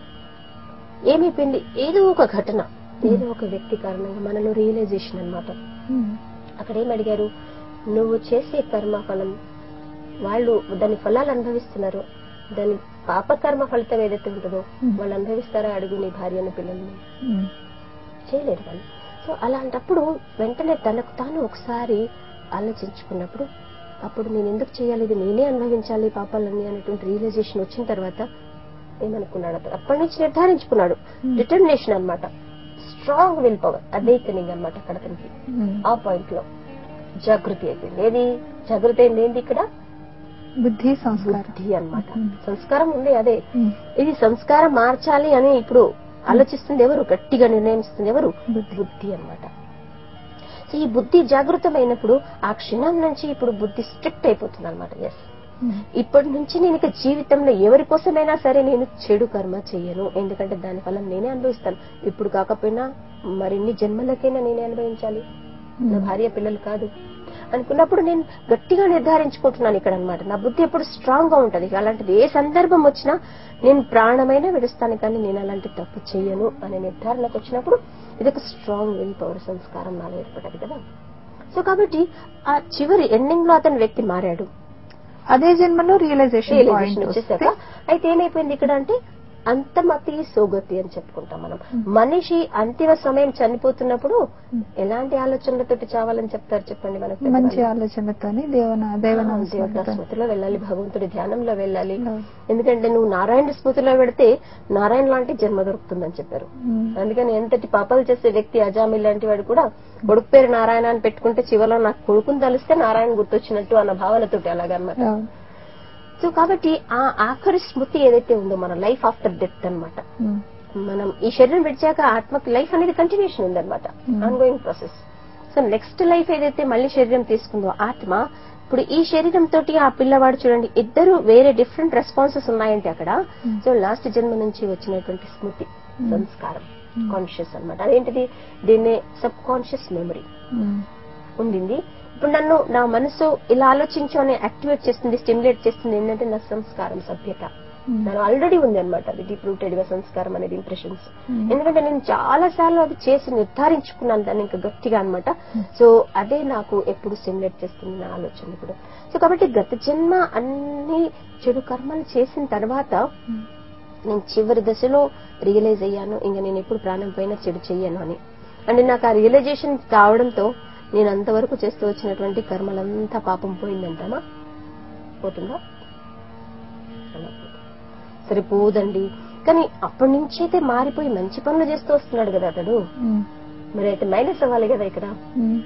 ఏమైపోయింది ఏదో ఒక ఘటన ఏదో ఒక వ్యక్తి కారణంగా మనలో రియలైజేషన్ అన్నమాట ఉమ్. అక్కడ ఏం అడిగారు నువ్వు చేసే కర్మ ఫలం వాళ్ళు దాని ఫలాలు అనుభవిస్తున్నారు దాని పాపకర్మ ఫలితం ఏదైతే ఉంటుందో Hmm. వాళ్ళు అనుభవిస్తారా అడుగు నీ భార్యను పిల్లల్ని ఉమ్. చేయలేరు వాళ్ళు సో అలాంటప్పుడు వెంటనే తనకు తాను ఒకసారి ఆలోచించుకున్నప్పుడు అప్పుడు నేను ఎందుకు చేయాలి ఇది నేనే అనుభవించాలి పాపాలన్నీ అనేటువంటి రియలైజేషన్ వచ్చిన తర్వాత ఏమనుకున్నాడు అతను అప్పటి నుంచి నిర్ధారించుకున్నాడు Hmm. డిటర్మినేషన్ అన్నమాట స్ట్రాంగ్ విల్ పవర్ అవేకనింగ్ అన్నమాట అక్కడ అతనికి ఉమ్. ఆ పాయింట్ లో జాగృతి అయిపోయింది ఏది జాగృతి అయింది ఏంది ఇక్కడ బుద్ధి సంస్కారం బుద్ధి అన్నమాట Hmm. సంస్కారం ఉంది అదే ఉమ్. ఇది సంస్కారం మార్చాలి అని ఇప్పుడు ఆలోచిస్తుంది ఎవరు గట్టిగా నిర్ణయిస్తుంది ఎవరు బుద్ధి. బుద్ధి అన్నమాట సో ఈ బుద్ధి జాగృతమైనప్పుడు ఆ క్షణం నుంచి ఇప్పుడు బుద్ధి స్ట్రిక్ట్ అయిపోతుంది అనమాట ఎస్ ఇప్పటి నుంచి నేను ఇక జీవితంలో ఎవరి కోసమైనా సరే నేను చెడు కర్మ చెయ్యను ఎందుకంటే దాని ఫలం నేనే అనుభవిస్తాను ఇప్పుడు కాకపోయినా మరిన్ని జన్మలకైనా నేనే అనుభవించాలి నా భార్య పిల్లలు కాదు అనుకున్నప్పుడు నేను గట్టిగా నిర్ధారించుకుంటున్నాను ఇక్కడ అన్నమాట నా బుద్ధి ఎప్పుడు స్ట్రాంగ్ గా ఉంటది అలాంటిది ఏ సందర్భం వచ్చినా నేను ప్రాణమైనా విడుస్తాను కానీ నేను అలాంటి తప్పు చెయ్యను అనే నిర్ధారణకు వచ్చినప్పుడు ఇది ఒక స్ట్రాంగ్ విల్ పవర్ సంస్కారం నాలో ఏర్పడ్డది కదా సో కాబట్టి ఆ చివరి ఎండింగ్ లో అతని వ్యక్తి మారాడు అదే జన్మలో రియలైజేషన్ రియలైజేషన్ పాయింట్ వచ్చేసాక అయితే ఏమైపోయింది ఇక్కడ అంటే అంతమతి సోగతి అని చెప్పుకుంటాం మనం మనిషి అంతిమ సమయం చనిపోతున్నప్పుడు ఎలాంటి ఆలోచనలతోటి చావాలని చెప్తారు చెప్పండి మనకు మంచి పెద్దవాళ్ళు? ఆలోచనతోని దేవన దేవనామ ఆ, దేవతా స్మరణతో. స్మృతిలో వెళ్ళాలి భగవంతుడి ధ్యానంలో వెళ్ళాలి అవును. ఎందుకంటే నువ్వు నారాయణ స్మృతిలో పెడితే నారాయణ లాంటి జన్మ దొరుకుతుందని చెప్పారు ఉమ్. అందుకని ఎంతటి పాపాలు చేసే వ్యక్తి అజామి లాంటి వాడు కూడా కొడుకు పేరు నారాయణ అని పెట్టుకుంటే చివరిలో నాకు కొడుకుని తలిస్తే నారాయణ గుర్తొచ్చినట్టు అన్న భావనతోటి అలాగనమాట అవును. సో కాబట్టి ఆ ఆఖరి స్మృతి ఏదైతే ఉందో మన లైఫ్ ఆఫ్టర్ డెత్ అన్నమాట ఉమ్. మనం ఈ శరీరం విడిచాక ఆత్మకి లైఫ్ అనేది కంటిన్యూషన్ ఉందన్నమాట Hmm. Ongoing process so next life ఏదైతే మళ్ళీ శరీరం తీసుకుందో ఆత్మ ఇప్పుడు ఈ శరీరం తోటి ఆ పిల్లవాడు చూడండి ఇద్దరు వేరే డిఫరెంట్ రెస్పాన్సెస్ ఉన్నాయంటే అక్కడ Hmm. సో లాస్ట్ జన్మ నుంచి వచ్చినటువంటి స్మృతి Hmm. సంస్కారం Hmm. కాన్షియస్ అన్నమాట అదేంటిది దీన్నే సబ్ కాన్షియస్ మెమరీ ఉమ్. ఉండింది ఇప్పుడు నన్ను నా మనసు ఇలా ఆలోచించు అని యాక్టివేట్ చేస్తుంది స్టిమ్యులేట్ చేస్తుంది ఏంటంటే నా సంస్కారం సభ్యత ఉమ్. నాకు ఆల్రెడీ ఉంది అనమాట అది డీప్ రూటెడ్ గా సంస్కారం అనేది ఇంప్రెషన్స్ ఉమ్. ఎందుకంటే నేను చాలా సార్లు అది చేసి నిర్ధారించుకున్నాను దాన్ని ఇంకా గట్టిగా అన్నమాట సో అదే నాకు ఎప్పుడు స్టిమ్యులేట్ చేస్తుంది నా ఆలోచన ఇప్పుడు సో కాబట్టి గత జన్మ అన్ని చెడు కర్మలు చేసిన తర్వాత ఉమ్. నేను చివరి దశలో రియలైజ్ అయ్యాను ఇంకా నేను ఎప్పుడు ప్రాణం పోయినా చెడు చెయ్యను అని అంటే నాకు ఆ రియలైజేషన్ కావడంతో నేను అంతవరకు చేస్తూ వచ్చినటువంటి కర్మలంతా పాపం పోయిందంటామా పోతుందా అలా పోతుంది. సరే పోదండి కానీ అప్పటి నుంచి అయితే మారిపోయి మంచి పనులు చేస్తూ వస్తున్నాడు కదా అతడు ఉమ్. మరి అయితే మైనస్ అవ్వాలి కదా ఇక్కడ ఉమ్.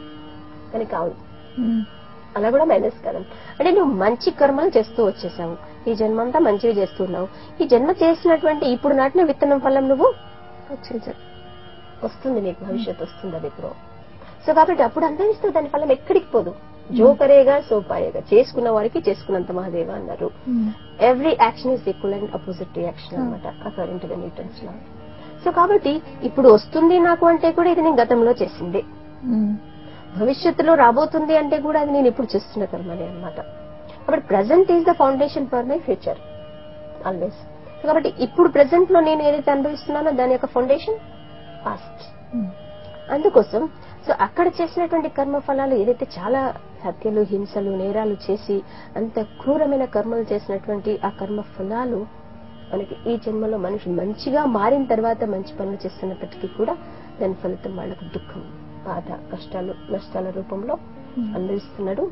కానీ కావు ఉమ్. అలా కూడా మైనస్ కదండి అంటే నువ్వు మంచి కర్మలు చేస్తూ వచ్చేసావు ఈ జన్మంతా మంచివి చేస్తున్నావు ఈ జన్మ చేసినటువంటి ఇప్పుడు నాటిన విత్తనం ఫలం నువ్వు వచ్చేది. వస్తుంది నీకు భవిష్యత్తు వస్తుంది అది ఇప్పుడు సో కాబట్టి అప్పుడు అనుభవిస్తావు దాని ఫలం ఎక్కడికి పోదు జో కరేగా సో పాయేగా చేసుకున్న వారికి చేసుకున్నంత మహాదేవ అన్నారు um. Every action is equal and opposite reaction అనమాట according to the Newton's law so కాబట్టి ఇప్పుడు వస్తుంది నాకు అంటే కూడా ఇది నేను గతంలో చేసింది ఉమ్. భవిష్యత్తులో రాబోతుంది అంటే కూడా అది నేను ఇప్పుడు చేస్తున్న కర్మనే అనమాట కాబట్టి present is the foundation for my future always కాబట్టి ఇప్పుడు ప్రెసెంట్ లో నేను ఏదైతే అనుభవిస్తున్నానో దాని యొక్క ఫౌండేషన్ పాస్ట్ ఉమ్. అందుకోసం సో అక్కడ చేసినటువంటి కర్మ ఫలాలు ఏదైతే చాలా హత్యలు హింసలు నేరాలు చేసి అంత క్రూరమైన కర్మలు చేసినటువంటి ఆ కర్మ ఫలాలు మనకి ఈ జన్మలో మనిషి మంచిగా మారిన తర్వాత మంచి పనులు చేస్తున్నప్పటికీ కూడా దాని ఫలితం వాళ్ళకు దుఃఖం బాధ కష్టాలు నష్టాల రూపంలో అనుభవిస్తున్నాడు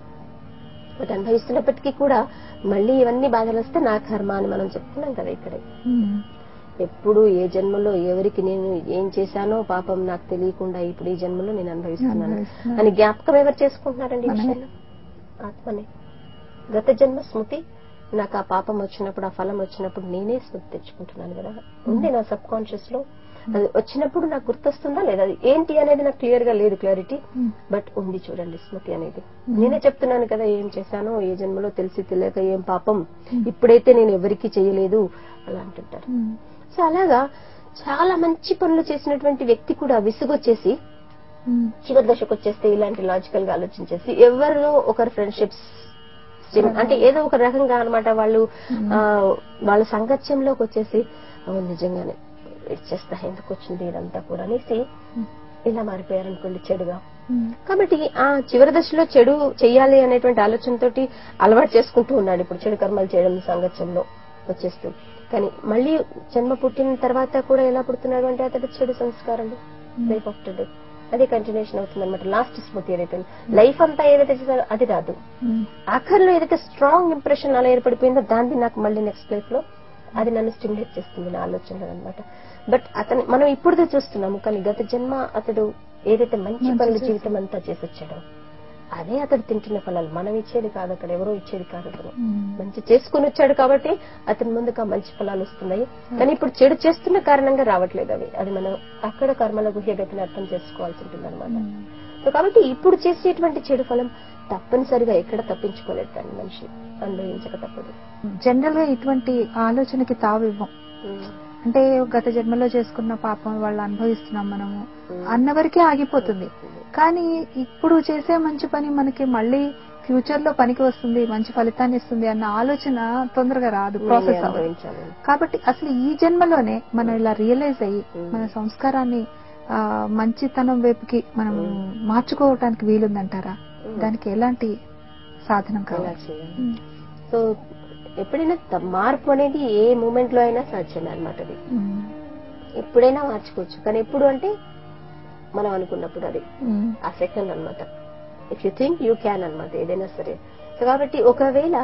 బట్ అనుభవిస్తున్నప్పటికీ కూడా మళ్ళీ ఇవన్నీ బాధలు వస్తే నా కర్మ అని మనం చెప్తున్నాం కదా ఇక్కడే ఉమ్. ఎప్పుడు ఏ జన్మలో ఎవరికి నేను ఏం చేశానో పాపం నాకు తెలియకుండా ఇప్పుడు ఈ జన్మలో నేను అనుభవిస్తున్నాను అనుభవిస్తున్నాను. అని జ్ఞాపకం ఎవరు చేసుకుంటున్నారండి ఈ మనమే. విషయంలో ఆత్మనే గత జన్మ స్మృతి నాకు ఆ పాపం వచ్చినప్పుడు ఆ ఫలం వచ్చినప్పుడు నేనే స్మృతి తెచ్చుకుంటున్నాను కదా ఉంది నా సబ్ కాన్షియస్ లో అది వచ్చినప్పుడు నాకు గుర్తొస్తుందా లేదా అది ఏంటి అనేది నాకు క్లియర్ గా లేదు క్లారిటీ ఉమ్. బట్ ఉంది చూడండి స్మృతి అనేది నేనే చెప్తున్నాను కదా ఏం చేశానో ఏ జన్మలో తెలిసి తెలియక ఏం పాపం ఇప్పుడైతే నేను ఎవరికి చేయలేదు అలా అంటుంటారు ఉమ్. సో అలాగా చాలా మంచి పనులు చేసినటువంటి వ్యక్తి కూడా విసుగొచ్చేసి ఉమ్. చివరి దశకు వచ్చేస్తే ఇలాంటి లాజికల్ గా ఆలోచించేసి ఎవరిలో ఒకరి ఫ్రెండ్షిప్స్ అంటే ఏదో ఒక రకంగా అన్నమాట వాళ్ళు ఆ, వాళ్ళ సంగత్యంలోకి వచ్చేసి అవును నిజంగానే ఇచ్చేస్తా ఎందుకు వచ్చింది ఇదంతా కూడా అనేసి ఇలా మారిపోయారనుకోండి చెడుగా ఉమ్. కాబట్టి ఆ చివరి దశలో చెడు చెయ్యాలి అనేటువంటి ఆలోచనతోటి అలవాటు చేసుకుంటూ ఉన్నాడు ఇప్పుడు చెడు కర్మలు చేయడం సంగత్యంలో వచ్చేస్తూ కానీ మళ్ళీ జన్మ పుట్టిన తర్వాత కూడా ఎలా పుడుతున్నాడు అంటే అతడు చెడు సంస్కారాలు లైఫ్ ఆఫ్టర్ డెత్ అదే కంటిన్యూషన్ అవుతుంది అనమాట లాస్ట్ స్మృతి ఏదైతే లైఫ్ అంతా ఏదైతే చేశారో అది రాదు ఉమ్. ఆఖరిలో ఏదైతే స్ట్రాంగ్ ఇంప్రెషన్ అలా ఏర్పడిపోయిందో దాన్ని నాకు మళ్ళీ నెక్స్ట్ లైఫ్ లో అది నన్ను స్టిమ్యులేట్ చేస్తుంది నా ఆలోచనలు అనమాట బట్ అతను మనం ఇప్పుడు చూస్తున్నాము కానీ గత జన్మ అతడు ఏదైతే మంచి మంచి పనులు చేశాడు. జీవితం అంతా చేసి వచ్చాడో అదే అతడు తింటున్న ఫలాలు మనం ఇచ్చేది కాదు అక్కడ ఎవరో ఇచ్చేది కాదు అతను ఉమ్. మంచి చేసుకుని వచ్చాడు కాబట్టి అతని ముందుకు ఆ మంచి ఫలాలు వస్తున్నాయి కానీ ఇప్పుడు చెడు చేస్తున్న కారణంగా రావట్లేదు అవి అది మనం అక్కడ కర్మల గుహ్యగతిని అర్థం చేసుకోవాల్సి ఉంటుంది అనమాట సో కాబట్టి ఇప్పుడు చేసేటువంటి చెడు ఫలం తప్పనిసరిగా ఎక్కడ తప్పించుకోలేదు దాన్ని మనిషి అనుభవించక తప్పదు జనరల్ గా ఇటువంటి ఆలోచనకి తావు ఇవ్వం అంటే గత జన్మలో చేసుకున్న పాపం వాళ్ళు అనుభవిస్తున్నాం మనము అన్నవరకే ఆగిపోతుంది కానీ ఇప్పుడు చేసే మంచి పని మనకి మళ్ళీ ఫ్యూచర్ లో పనికి వస్తుంది మంచి ఫలితాన్ని ఇస్తుంది అన్న ఆలోచన తొందరగా రాదు ప్రాసెస్ అవ్వదు అనుభవించాలి కాబట్టి అసలు ఈ జన్మలోనే మనం ఇలా రియలైజ్ అయ్యి Mm. మన సంస్కారాన్ని ఆ, మంచితనం వైపుకి మనం మార్చుకోవటానికి వీలుందంటారా Mm. దానికి ఎలాంటి సాధనం ఎలా కావాలి చేయాలి Mm. సో ఎప్పుడైనా త- మార్పు అనేది ఏ మూమెంట్ లో అయినా సాధ్యమే అనమాట అది Mm. ఎప్పుడైనా మార్చుకోవచ్చు కానీ ఎప్పుడు అంటే మనం అనుకున్నప్పుడు అది Mm. ఆ సెకండ్ అన్నమాట if you think you can అన్నమాట ఏదైనా సరే సో కాబట్టి ఒకవేళ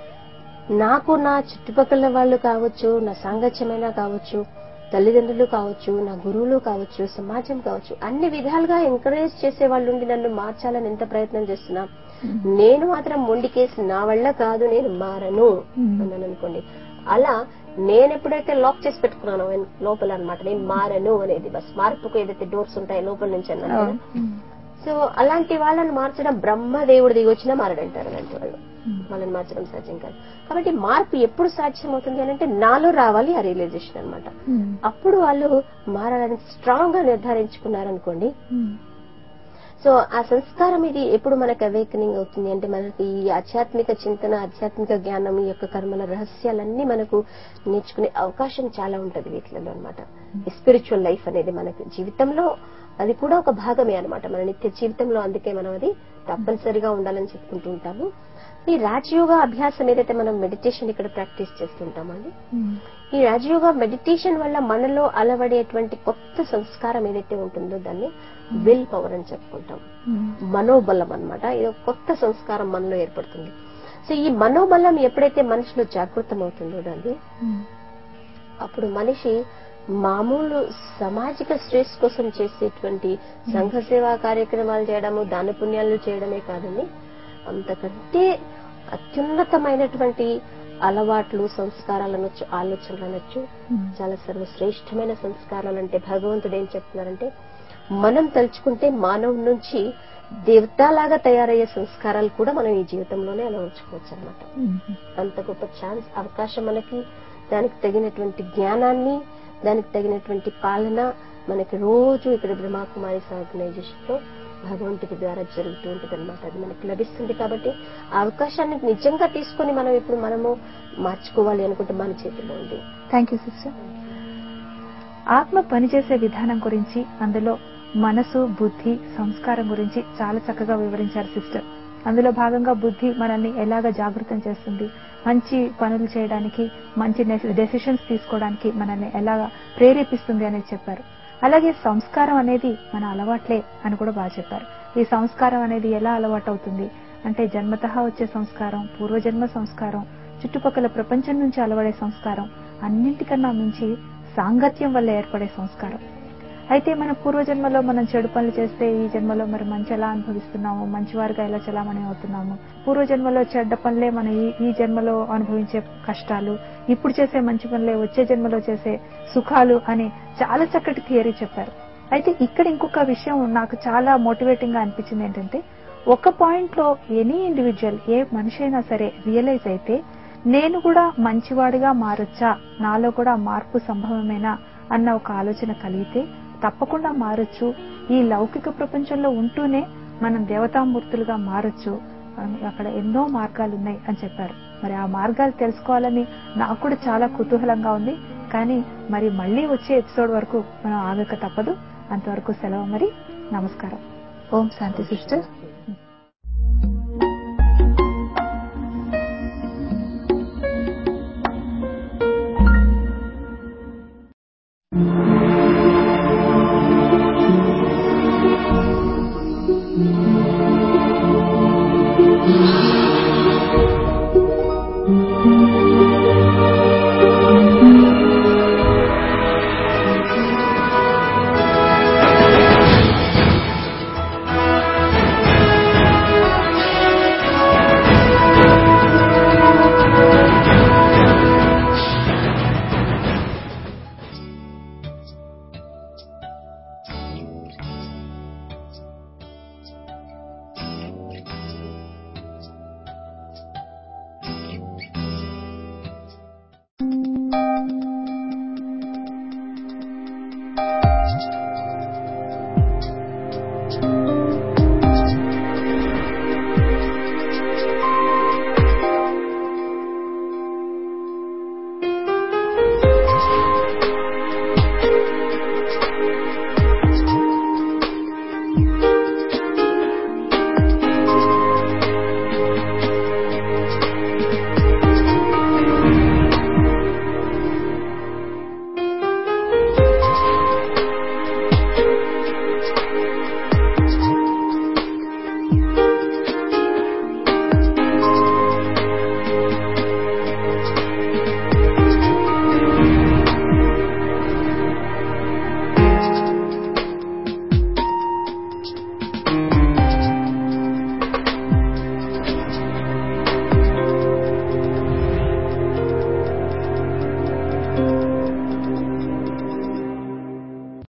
నాకు నా చుట్టుపక్కల వాళ్ళు కావచ్చు నా సాంగత్యమైనా కావచ్చు తల్లిదండ్రులు కావచ్చు నా గురువులు కావచ్చు సమాజం కావచ్చు అన్ని విధాలుగా ఎంకరేజ్ చేసే వాళ్ళు ఉండి నన్ను మార్చాలని ఎంత ప్రయత్నం చేస్తున్నా నేను మాత్రం మొండికేసి నా వల్ల కాదు నేను మారను Hmm. అన్నాను అనుకోండి అలా నేను ఎప్పుడైతే లాక్ చేసి పెట్టుకున్నానో ఎన్- లోపల అన్నమాట నేను మారను అనేది బస్ మార్పుకు ఏదైతే డోర్స్ ఉంటాయో లోపల నుంచి అన్నాను కదా Mm. సో అలాంటి వాళ్ళని మార్చడం బ్రహ్మదేవుడి దిగి వచ్చినా మారడంటారు అలాంటి వాళ్ళు Mm. వాళ్ళని మార్చడం సాధ్యం కాదు కాబట్టి మార్పు ఎప్పుడు సాధ్యం అవుతుంది అని అంటే నాలో రావాలి ఆ రియలైజేషన్ అన్నమాట Mm. అప్పుడు వాళ్ళు మారాలని స్ట్రాంగ్ గా నిర్ధారించుకున్నారనుకోండి Mm. సో ఆ సంస్కారం ఇది ఎప్పుడు మనకు అవేకనింగ్ అవుతుంది అంటే మనకి ఈ ఆధ్యాత్మిక చింతన ఆధ్యాత్మిక జ్ఞానం ఈ యొక్క కర్మల రహస్యాలన్నీ మనకు నేర్చుకునే అవకాశం చాలా ఉంటది వీటిలలో అనమాట స్పిరిచువల్ లైఫ్ అనేది మనకి జీవితంలో అది కూడా ఒక భాగమే అన్నమాట మన నిత్య జీవితంలో అందుకే మనం అది తప్పనిసరిగా ఉండాలని చెప్పుకుంటూ ఉంటాము ఈ రాజయోగ అభ్యాసం ఏదైతే మనం మెడిటేషన్ ఇక్కడ ప్రాక్టీస్ చేస్తుంటామో అండి Mm. ఈ రాజయోగ మెడిటేషన్ వల్ల మనలో అలవడేటువంటి కొత్త సంస్కారం ఏదైతే ఉంటుందో దాన్ని విల్ పవర్ అని చెప్పుకుంటాం Mm. మనోబలం అన్నమాట ఇది ఒక కొత్త సంస్కారం మనలో ఏర్పడుతుంది సో ఈ మనోబలం ఎప్పుడైతే మనిషిలో జాగృతం అవుతుందో దాన్ని Mm. అప్పుడు మనిషి మామూలు సామాజిక శ్రేయస్ కోసం చేసేటువంటి సంఘ సేవా కార్యక్రమాలు చేయడము దాన పుణ్యాలు చేయడమే కాదండి అంతకంటే అత్యున్నతమైనటువంటి అలవాట్లు సంస్కారాలు అనొచ్చు ఆలోచనలు అనొచ్చు Mm. చాలా సర్వశ్రేష్టమైన సంస్కారాలు అంటే భగవంతుడు ఏం చెప్తున్నారంటే మనం తలుచుకుంటే మానవుడి నుంచి దేవతలాగా తయారయ్యే సంస్కారాలు కూడా మనం ఈ జీవితంలోనే అలవర్చుకోవచ్చు అనమాట Mm. అంత గొప్ప ఛాన్స్ అవకాశం మనకి దానికి తగినటువంటి జ్ఞానాన్ని దానికి తగినటువంటి పాలన మనకి రోజు ఇక్కడ బ్రహ్మకుమారి ఆర్గనైజేషన్ లో భగవంతుడి ద్వారా జరుగుతూ ఉంటుంది అనమాట అది మనకి లభిస్తుంది కాబట్టి ఆ అవకాశాన్ని నిజంగా తీసుకొని మనం ఇప్పుడు మనము మార్చుకోవాలి అనుకుంటే మన చేతిలో ఉంది థ్యాంక్ యూ సిస్టర్ ఆత్మ పనిచేసే విధానం గురించి అందులో మనసు బుద్ధి సంస్కారం గురించి చాలా చక్కగా వివరించారు సిస్టర్ అందులో భాగంగా బుద్ధి మనల్ని ఎలాగ జాగృతం చేస్తుంది మంచి పనులు చేయడానికి మంచి డెసిషన్స్ తీసుకోవడానికి మనల్ని ఎలాగ ప్రేరేపిస్తుంది అనేది చెప్పారు అలాగే సంస్కారం అనేది మన అలవాట్లే అని కూడా బాగా చెప్పారు ఈ సంస్కారం అనేది ఎలా అలవాటు అవుతుంది అంటే జన్మతః వచ్చే సంస్కారం పూర్వజన్మ సంస్కారం చుట్టుపక్కల ప్రపంచం నుంచి అలవడే సంస్కారం అన్నింటికన్నా మించి సాంగత్యం వల్ల ఏర్పడే సంస్కారం అయితే మన పూర్వజన్మలో మనం చెడు పనులు చేస్తే ఈ జన్మలో మరి మంచి ఎలా అనుభవిస్తున్నాము మంచివారుగా ఎలా చలామణి అవుతున్నాము పూర్వజన్మలో చెడ్డ పనులే మన ఈ ఈ జన్మలో అనుభవించే కష్టాలు ఇప్పుడు చేసే మంచి పనులే వచ్చే జన్మలో చేసే సుఖాలు అని చాలా చక్కటి థియరీ చెప్పారు అయితే ఇక్కడ ఇంకొక విషయం నాకు చాలా మోటివేటింగ్ గా అనిపించింది ఏంటంటే ఒక పాయింట్ లో ఎనీ ఇండివిజువల్ ఏ మనిషి అయినా సరే రియలైజ్ అయితే నేను కూడా మంచివాడిగా మారొచ్చా నాలో కూడా మార్పు సంభవమేనా అన్న ఒక ఆలోచన కలిగితే తప్పకుండా మారొచ్చు ఈ లౌకిక ప్రపంచంలో ఉంటూనే మనం దేవతామూర్తులుగా మారొచ్చు అని అక్కడ ఎన్నో మార్గాలు ఉన్నాయి అని చెప్పారు మరి ఆ మార్గాలు తెలుసుకోవాలని నాకు కూడా చాలా కుతూహలంగా ఉంది కానీ మరి మళ్ళీ వచ్చే ఎపిసోడ్ వరకు మనం ఆగక తప్పదు అంతవరకు సెలవు మరి నమస్కారం ఓం శాంతి సిస్టర్